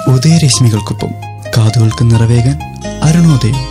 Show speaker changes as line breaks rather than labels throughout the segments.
ഉദയരശ്മികൾക്കൊപ്പം കാതുകൾക്ക് നിറവേകാൻ അരുണോദയം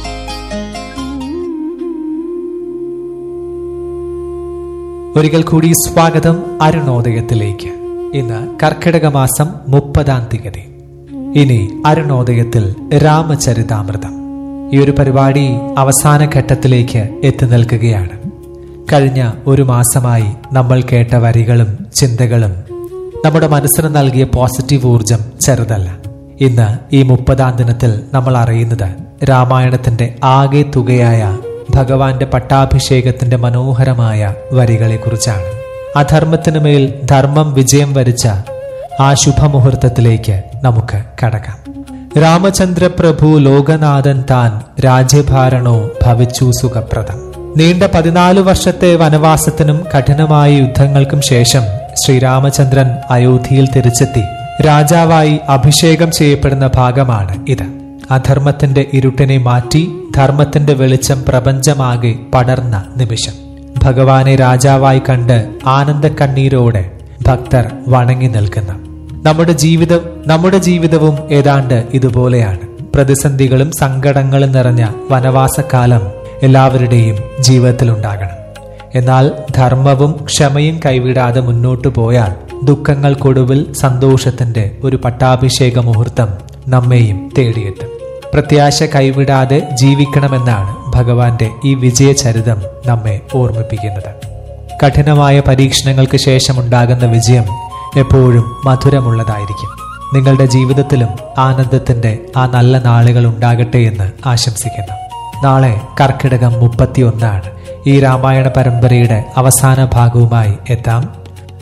ഒരിക്കൽ കൂടി സ്വാഗതം അരുണോദയത്തിലേക്ക് ഇന്ന് കർക്കിടക മാസം മുപ്പതാം തീയതി ഇനി അരുണോദയത്തിൽ രാമചരിതാമൃതം ഈ ഒരു പരിപാടി അവസാന ഘട്ടത്തിലേക്ക് എത്തി നിൽക്കുകയാണ് കഴിഞ്ഞ ഒരു മാസമായി നമ്മൾ കേട്ട വരികളും ചിന്തകളും നമ്മുടെ മനസ്സിന് നൽകിയ പോസിറ്റീവ് ഊർജം ചെറുതല്ല ഇന്ന് ഈ മുപ്പതാം ദിനത്തിൽ നമ്മൾ അറിയുന്നത് രാമായണത്തിന്റെ ആകെ തുകയായ ഭഗവാന്റെ പട്ടാഭിഷേകത്തിന്റെ മനോഹരമായ വരികളെക്കുറിച്ചാണ് അധർമ്മത്തിനു മേൽ ധർമ്മം വിജയം വരിച്ച ആ ശുഭമുഹൂർത്തത്തിലേക്ക് നമുക്ക് കടക്കാം രാമചന്ദ്ര പ്രഭു ലോകനാഥൻ താൻ രാജ്യഭാരണോ ഭവിച്ചു സുഖപ്രദം നീണ്ട പതിനാല് വർഷത്തെ വനവാസത്തിനും കഠിനമായ യുദ്ധങ്ങൾക്കും ശേഷം ശ്രീരാമചന്ദ്രൻ അയോധ്യയിൽ തിരിച്ചെത്തി രാജാവായി അഭിഷേകം ചെയ്യപ്പെടുന്ന ഭാഗമാണ് ഇത് അധർമ്മത്തിന്റെ ഇരുട്ടിനെ മാറ്റി ധർമ്മത്തിന്റെ വെളിച്ചം പ്രപഞ്ചമാകെ പടർന്ന നിമിഷം ഭഗവാനെ രാജാവായി കണ്ട് ആനന്ദ കണ്ണീരോടെ ഭക്തർ വണങ്ങി നിൽക്കുന്ന നമ്മുടെ ജീവിതം നമ്മുടെ ജീവിതവും ഏതാണ്ട് ഇതുപോലെയാണ് പ്രതിസന്ധികളും സങ്കടങ്ങളും നിറഞ്ഞ വനവാസകാലം എല്ലാവരുടെയും ജീവിതത്തിലുണ്ടാകണം എന്നാൽ ധർമ്മവും ക്ഷമയും കൈവിടാതെ മുന്നോട്ടു പോയാൽ ദുഃഖങ്ങൾക്കൊടുവിൽ സന്തോഷത്തിന്റെ ഒരു പട്ടാഭിഷേക മുഹൂർത്തം നമ്മെയും തേടിയെത്തും പ്രത്യാശ കൈവിടാതെ ജീവിക്കണമെന്നാണ് ഭഗവാന്റെ ഈ വിജയചരിതം നമ്മെ ഓർമ്മിപ്പിക്കുന്നത് കഠിനമായ പരീക്ഷണങ്ങൾക്ക് ശേഷമുണ്ടാകുന്ന വിജയം എപ്പോഴും മധുരമുള്ളതായിരിക്കും നിങ്ങളുടെ ജീവിതത്തിലും ആനന്ദത്തിന്റെ ആ നല്ല നാളുകൾ ഉണ്ടാകട്ടെ എന്ന് ആശംസിക്കുന്നു നാളെ കർക്കിടകം മുപ്പത്തിയൊന്നാണ് ഈ രാമായണ പരമ്പരയുടെ അവസാന ഭാഗവുമായി എത്താം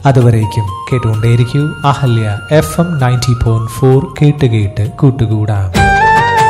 അതുവരേക്കും കേട്ടുകൊണ്ടേയിരിക്കൂ Ahalya FM ninety point four ഫോർ കേട്ട് കേട്ട് കൂട്ടുകൂടാം